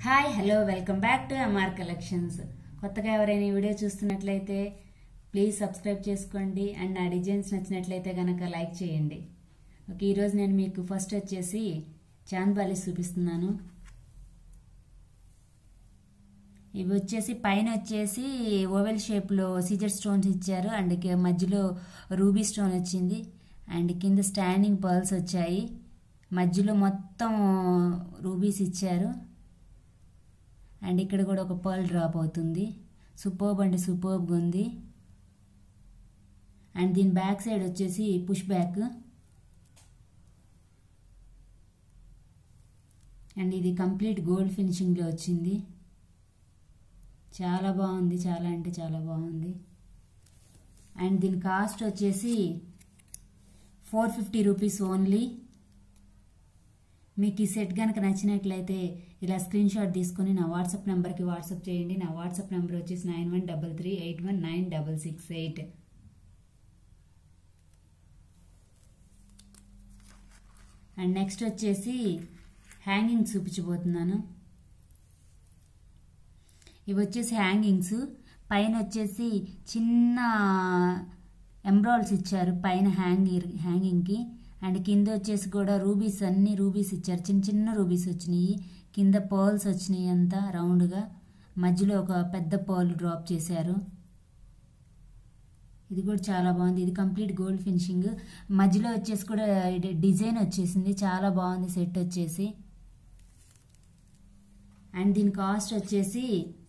hi hello welcome back to MR collections కొత్తగా ఎవరైనా ఈ వీడియో చూస్తున్నట్లయితే ప్లీజ్ సబ్స్క్రైబ్ చేసుకోండి అండ్ నా డిజైన్స్ నచ్చినట్లయితే కనుక లైక్ చేయండి ఓకే ఈరోజు నేను మీకు ఫస్ట్ వచ్చేసి చాంద్ బాలీస్ చూపిస్తున్నాను ఇవి వచ్చేసి పైన వచ్చేసి ఓవెల్ షేప్లో సీజర్ స్టోన్స్ ఇచ్చారు అండ్ కి- మధ్యలో రూబీ స్టోన్ వచ్చింది అండ్ కింద స్టాండింగ్ పర్ల్స్ వచ్చాయి మధ్యలో మొత్తం రూబీస్ ఇచ్చారు అండ్ ఇక్కడ కూడా ఒక పర్ల్ డ్రాప్ అవుతుంది సూపర్బ్ అంటే సూపర్బ్గా ఉంది అండ్ దీని బ్యాక్ సైడ్ వచ్చేసి పుష్ బ్యాక్ అండ్ ఇది కంప్లీట్ గోల్డ్ ఫినిషింగ్లో వచ్చింది చాలా బాగుంది చాలా అంటే చాలా బాగుంది అండ్ దీని కాస్ట్ వచ్చేసి ఫోర్ ఫిఫ్టీ రూపీస్ ఓన్లీ మీకు ఈ సెట్ కనుక నచ్చినట్లయితే ఇలా స్క్రీన్ షాట్ తీసుకొని నా వాట్సాప్ నెంబర్కి వాట్సాప్ చేయండి నా వాట్సాప్ నెంబర్ వచ్చేసి nine one double three eight one nine double six eight and next వచ్చేసి హ్యాంగింగ్ చూపించబోతున్నాను ఇవి వచ్చేసి హ్యాంగింగ్స్ పైన వచ్చేసి చిన్న ఎంబ్రాయిడ్స్ ఇచ్చారు పైన హ్యాంగింగ్ హ్యాంగింగ్కి అండ్ కింద వచ్చేసి కూడా రూబీస్ అన్ని రూబీస్ ఇచ్చారు చిన్న చిన్న రూబీస్ వచ్చినాయి కింద పర్ల్స్ వచ్చినాయి అంతా రౌండ్గా మధ్యలో ఒక పెద్ద పర్ల్ డ్రాప్ చేశారు ఇది కూడా చాలా బాగుంది ఇది కంప్లీట్ గోల్డ్ ఫినిషింగ్ మధ్యలో వచ్చేసి కూడా ఇది డిజైన్ వచ్చేసింది చాలా బాగుంది సెట్ వచ్చేసి అండ్ దీని కాస్ట్ వచ్చేసి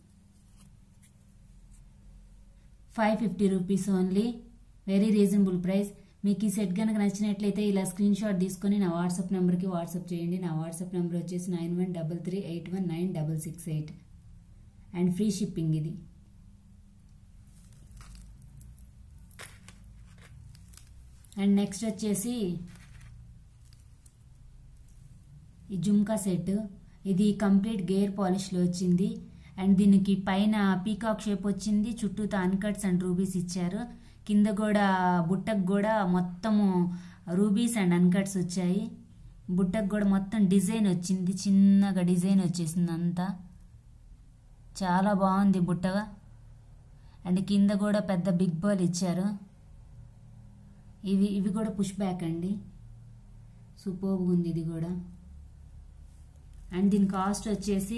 five fifty rupees only very reasonable price మీకు ఈ సెట్ కనుక నచ్చినట్లయితే ఇలా స్క్రీన్ షాట్ తీసుకొని నా వాట్సాప్ నెంబర్కి వాట్సాప్ చేయండి నా వాట్సాప్ నెంబర్ వచ్చేసి nine one double three eight one nine double six eight and free shipping ఇది అండ్ నెక్స్ట్ వచ్చేసి ఈ జుమ్కా సెట్ ఇది కంప్లీట్ గేర్ పాలిష్లో వచ్చింది అండ్ దీనికి పైన పీకాక్ షేప్ వచ్చింది చుట్టూ అన్కట్స్ అండ్ రూబీస్ ఇచ్చారు కింద కూడా బుట్టకు కూడా మొత్తము రూబీస్ అండ్ అన్కట్స్ వచ్చాయి బుట్టకు కూడా మొత్తం డిజైన్ వచ్చింది చిన్నగా డిజైన్ వచ్చేసింది అంతా చాలా బాగుంది బుట్టగా అండ్ కింద కూడా పెద్ద బిగ్ బాల్ ఇచ్చారు ఇవి ఇవి కూడా పుష్ బ్యాక్ అండి సూపర్గా ఉంది ఇది కూడా అండ్ దీని కాస్ట్ వచ్చేసి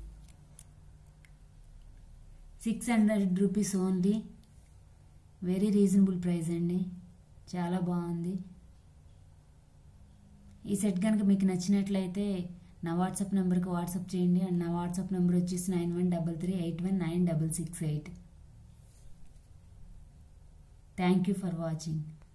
six hundred rupees only very reasonable price అండి చాలా బాగుంది ఈ సెట్ కనుక మీకు నచ్చినట్లయితే నా వాట్సాప్ నెంబర్కి వాట్సాప్ చేయండి అండ్ నా వాట్సాప్ నెంబర్ వచ్చేసి nine one double three eight one nine double six eight thank you for watching